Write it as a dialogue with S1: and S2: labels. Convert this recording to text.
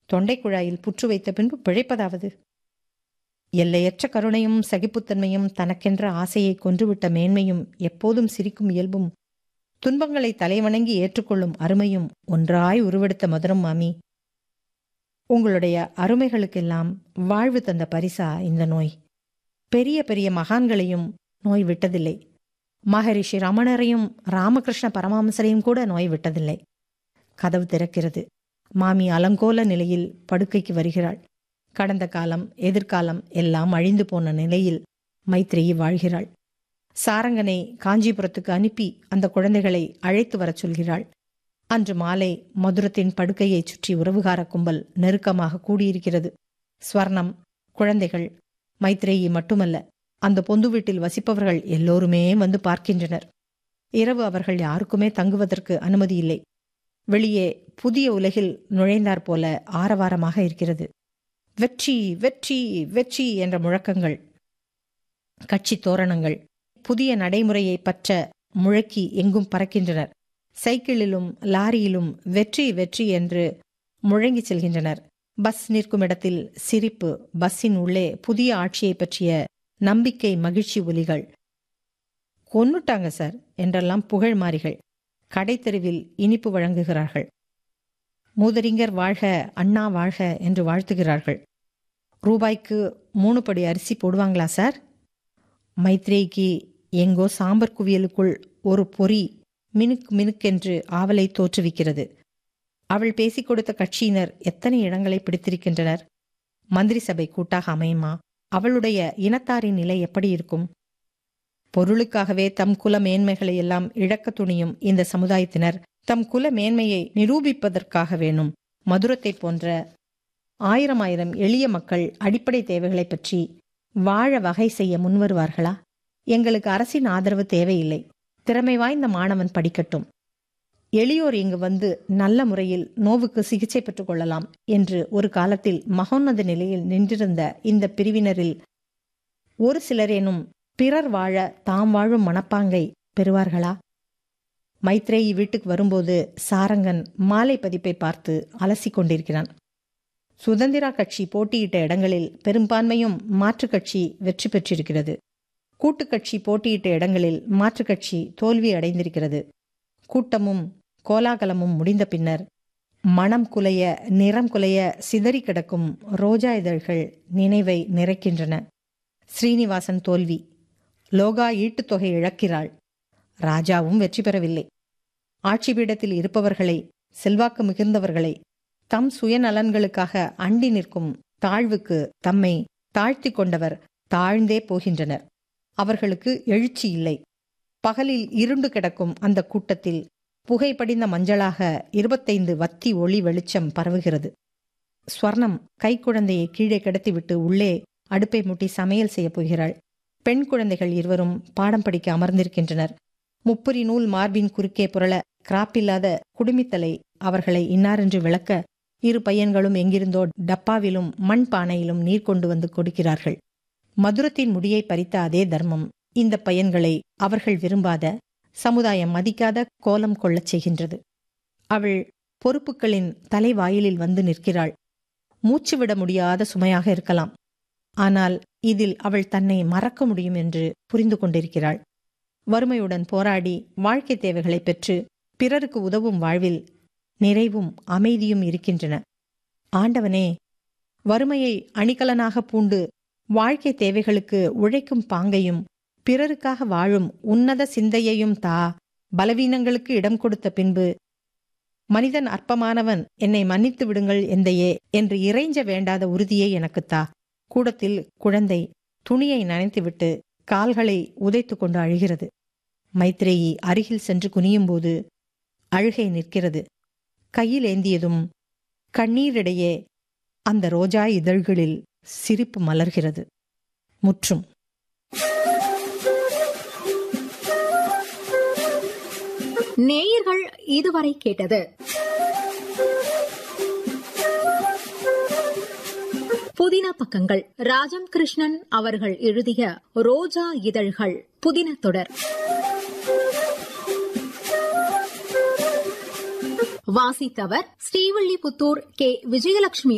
S1: தொண்டை குழாயில் புற்று வைத்த பின்பு பிழைப்பதாவது எல்லையற்ற கருணையும் சகிப்புத்தன்மையும் தனக்கென்ற ஆசையை கொன்றுவிட்ட மேன்மையும் எப்போதும் சிரிக்கும் இயல்பும் துன்பங்களை தலைவணங்கி ஏற்றுக்கொள்ளும் அருமையும் ஒன்றாய் உருவெடுத்த மதுரம் மாமி உங்களுடைய அருமைகளுக்கெல்லாம் வாழ்வு தந்த பரிசா இந்த நோய் பெரிய பெரிய மகான்களையும் நோய் விட்டதில்லை மகரிஷி ரமணரையும் ராமகிருஷ்ண பரமாம்சரையும் கூட நோய் விட்டதில்லை கதவு திறக்கிறது மாமி அலங்கோல நிலையில் படுக்கைக்கு வருகிறாள் கடந்த காலம் எதிர்காலம் எல்லாம் அழிந்து போன நிலையில் மைத்ரேயி வாழ்கிறாள் சாரங்கனை காஞ்சிபுரத்துக்கு அனுப்பி அந்த குழந்தைகளை அழைத்து வரச் சொல்கிறாள் அன்று மாலை மதுரத்தின் படுக்கையைச் சுற்றி உறவுகார கும்பல் நெருக்கமாக கூடியிருக்கிறது ஸ்வர்ணம் குழந்தைகள் மைத்ரேயி மட்டுமல்ல அந்த பொந்து வீட்டில் வசிப்பவர்கள் எல்லோருமே வந்து பார்க்கின்றனர் இரவு அவர்கள் யாருக்குமே தங்குவதற்கு அனுமதி இல்லை வெளியே புதிய உலகில் நுழைந்தாற் போல ஆரவாரமாக இருக்கிறது வெற்றி வெற்றி வெற்றி என்ற முழக்கங்கள் கட்சி தோரணங்கள் புதிய நடைமுறையை பற்ற முழக்கி எங்கும் பறக்கின்றனர் சைக்கிளிலும் லாரியிலும் வெற்றி வெற்றி என்று முழங்கி செல்கின்றனர் பஸ் நிற்கும் இடத்தில் சிரிப்பு பஸ்ஸின் உள்ளே புதிய ஆட்சியை பற்றிய நம்பிக்கை மகிழ்ச்சி ஒலிகள் கொன்னுட்டாங்க சார் என்றெல்லாம் புகழ் மாறிகள் கடைத்தெருவில் இனிப்பு வழங்குகிறார்கள் மூதறிஞர் வாழ்க அண்ணா வாழ்க என்று வாழ்த்துகிறார்கள் ரூபாய்க்கு மூணு படி அரிசி போடுவாங்களா சார் மைத்ரேய்க்கு எங்கோ சாம்பர் குவியலுக்குள் ஒரு பொறி மினுக் மினுக்கென்று ஆவலை தோற்றுவிக்கிறது அவள் பேசிக் கொடுத்த கட்சியினர் எத்தனை இடங்களை பிடித்திருக்கின்றனர் மந்திரி சபை கூட்டாக அமையுமா அவளுடைய இனத்தாரின் நிலை எப்படி இருக்கும் பொருளுக்காகவே தம் குல மேன்மைகளை எல்லாம் இழக்க துணியும் இந்த சமுதாயத்தினர் தம் குல மேன்மையை நிரூபிப்பதற்காக வேணும் மதுரத்தை போன்ற ஆயிரம் ஆயிரம் எளிய மக்கள் அடிப்படை தேவைகளை பற்றி வாழ வகை செய்ய முன்வருவார்களா எங்களுக்கு அரசின் ஆதரவு தேவையில்லை திறமை வாய்ந்த மாணவன் படிக்கட்டும் எளியோர் இங்கு வந்து நல்ல முறையில் நோவுக்கு சிகிச்சை பெற்றுக் கொள்ளலாம் என்று ஒரு காலத்தில் மகோன்னத நிலையில் நின்றிருந்த இந்த பிரிவினரில் ஒரு சிலரேனும் பிறர் வாழ தாம் வாழும் மனப்பாங்கை பெறுவார்களா மைத்ரேயி வீட்டுக்கு வரும்போது சாரங்கன் மாலை பதிப்பை பார்த்து அலசிக் கொண்டிருக்கிறான் சுதந்திரா கட்சி போட்டியிட்ட இடங்களில் பெரும்பான்மையும் மாற்றுக் கட்சி வெற்றி பெற்றிருக்கிறது கூட்டுக்கட்சி போட்டியிட்ட இடங்களில் மாற்றுக் கட்சி தோல்வி அடைந்திருக்கிறது கூட்டமும் கோலாகலமும் முடிந்த பின்னர் மனம் குலைய நிறம் குலைய சிதறி கிடக்கும் ரோஜா இதழ்கள் நினைவை நிறைக்கின்றன ஸ்ரீனிவாசன் தோல்வி லோகா ஈட்டுத்தொகை இழக்கிறாள் ராஜாவும் வெற்றி பெறவில்லை ஆட்சி பீடத்தில் இருப்பவர்களை செல்வாக்கு மிகுந்தவர்களை தம் சுயநலன்களுக்காக அண்டி நிற்கும் தாழ்வுக்கு தம்மை தாழ்த்தி கொண்டவர் தாழ்ந்தே போகின்றனர் அவர்களுக்கு எழுச்சி இல்லை பகலில் இருண்டு கிடக்கும் அந்த கூட்டத்தில் புகைப்படிந்த மஞ்சளாக இருபத்தைந்து வத்தி ஒளி வெளிச்சம் பரவுகிறது ஸ்வர்ணம் கைக்குழந்தையை கீழே கிடத்திவிட்டு உள்ளே அடுப்பை முட்டி சமையல் செய்யப் போகிறாள் பெண் குழந்தைகள் இருவரும் பாடம் படிக்க அமர்ந்திருக்கின்றனர் முப்புரி நூல் மார்பின் குறுக்கே புரள கிராப்பில்லாத குடுமித்தலை அவர்களை இன்னாரென்று விளக்க இரு பையன்களும் எங்கிருந்தோ டப்பாவிலும் மண் பானையிலும் நீர் கொண்டு வந்து கொடுக்கிறார்கள் மதுரத்தின் முடியை பறித்த அதே தர்மம் இந்த பையன்களை அவர்கள் விரும்பாத சமுதாயம் மதிக்காத கோலம் கொள்ளச் செய்கின்றது அவள் பொறுப்புகளின் தலைவாயிலில் வந்து நிற்கிறாள் மூச்சுவிட முடியாத சுமையாக இருக்கலாம் ஆனால் இதில் அவள் தன்னை மறக்க முடியும் என்று புரிந்து கொண்டிருக்கிறாள் வறுமையுடன் போராடி வாழ்க்கை தேவைகளை பெற்று பிறருக்கு உதவும் வாழ்வில் நிறைவும் அமைதியும் இருக்கின்றன ஆண்டவனே வறுமையை அணிகலனாக பூண்டு வாழ்க்கை தேவைகளுக்கு உழைக்கும் பாங்கையும் பிறருக்காக வாழும் உன்னத சிந்தையையும் தா பலவீனங்களுக்கு இடம் கொடுத்த பின்பு மனிதன் அற்பமானவன் என்னை மன்னித்து விடுங்கள் எந்தையே என்று இறைஞ்ச வேண்டாத உறுதியை எனக்குத் தா கூடத்தில் குழந்தை துணியை நனைத்துவிட்டு கால்களை உதைத்து கொண்டு அழுகிறது மைத்ரேயி அருகில் சென்று குனியும்போது அழுகை நிற்கிறது கையில் ஏந்தியதும் கண்ணீரிடையே அந்த ரோஜா இதழ்களில் சிரிப்பு மலர்கிறது முற்றும்
S2: நேயர்கள் இதுவரை கேட்டது புதின பக்கங்கள் ராஜம் கிருஷ்ணன் அவர்கள் எழுதிய ரோஜா இதழ்கள் புதின தொடர் வாசித்தவர் ஸ்ரீவில்லிபுத்தூர் கே விஜயலட்சுமி